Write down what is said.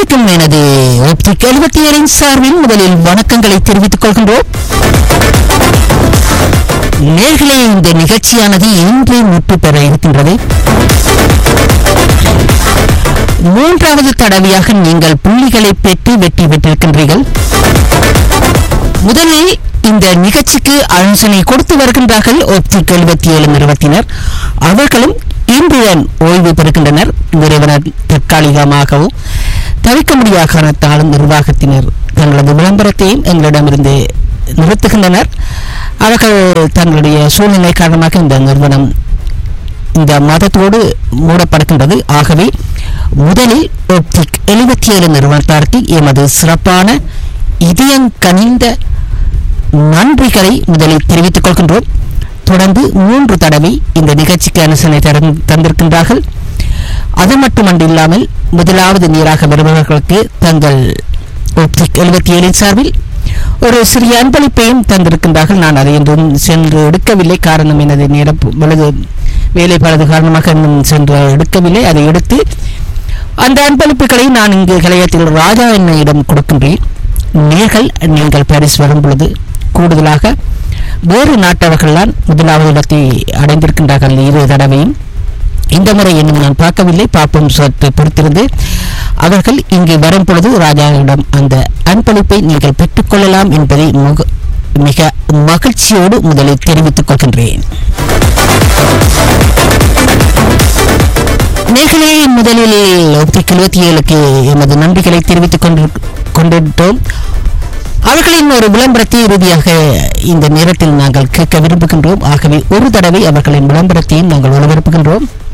அனைவருக்கும் எனது ஒப்டிக் எழுபத்தி ஏழின் சார்பில் முதலில் வணக்கங்களை தெரிவித்துக் கொள்கின்றோம் நேர்களே இந்த நிகழ்ச்சியானது இன்று முற்று பெற இருக்கின்றது மூன்றாவது தடவையாக நீங்கள் புள்ளிகளை பெற்று வெற்றி பெற்றிருக்கின்றீர்கள் முதலில் இந்த நிகழ்ச்சிக்கு ஆலோசனை கொடுத்து வருகின்றார்கள் ஒப்டிக் எழுபத்தி ஏழு நிறுவனத்தினர் அவர்களும் இன்றுடன் ஓய்வு பெறுகின்றனர் நிறுவனர் தற்காலிகமாகவும் தவிர்க்க முடியாத காரணத்தாலும் நிர்வாகத்தினர் தங்களது விளம்பரத்தையும் எங்களிடமிருந்து நிறுத்துகின்றனர் அவர்கள் தங்களுடைய சூழ்நிலை காரணமாக இந்த நிறுவனம் இந்த மதத்தோடு மூடப்படுகின்றது ஆகவே முதலில் ஒப்டிக் எழுபத்தி ஏழு நிறுவனத்தாருக்கு எமது சிறப்பான இதயங்கனிந்த நன்றிகளை முதலில் தெரிவித்துக் கொள்கின்றோம் தொடர்ந்து மூன்று தடவை இந்த நிகழ்ச்சிக்கு அனுசரணை தர- தந்திருக்கின்றார்கள் அது மட்டுமன்று இல்லாமல் முதலாவது நீராக வருபவர்களுக்கு தங்கள் ஒப்டிக் எழுபத்தி ஏழின் சார்பில் ஒரு சிறிய அன்பளிப்பையும் தந்திருக்கின்றார்கள் நான் அதை இன்றும் சென்று எடுக்கவில்லை காரணம் எனது நேரம் பொழுது வேலை பலது காரணமாக இன்னும் சென்று எடுக்கவில்லை அதை எடுத்து அந்த அன்பளிப்புகளை நான் இங்கு கலையத்தில் ராஜா என்னிடம் கொடுக்கின்றேன் நேர்கள் நீங்கள் பாரிஸ் வரும் பொழுது கூடுதலாக வேறு நாட்டவர்கள்தான் முதலாவது இடத்தை அடைந்திருக்கின்றார்கள் இரு தடவையும் இந்த முறை இன்னும் நான் பார்க்கவில்லை பார்ப்போம் சற்று பொறுத்திருந்து அவர்கள் இங்கு வரும் பொழுது ராஜாவிடம் அந்த அன்பளிப்பை நீங்கள் பெற்றுக்கொள்ளலாம் என்பதை முக மிக மகிழ்ச்சியோடு முதலில் தெரிவித்துக் கொள்கின்றேன் நேர்களே முதலில் ஒப்டிக் எழுபத்தி ஏழுக்கு எமது நன்றிகளை தெரிவித்துக் கொண்டு கொண்டிட்டோம் அவர்களின் ஒரு விளம்பரத்தை இறுதியாக இந்த நேரத்தில் நாங்கள் கேட்க விரும்புகின்றோம் ஆகவே ஒரு தடவை அவர்களின் விளம்பரத்தையும் நாங்கள் ஒளிபரப்புகின்றோம்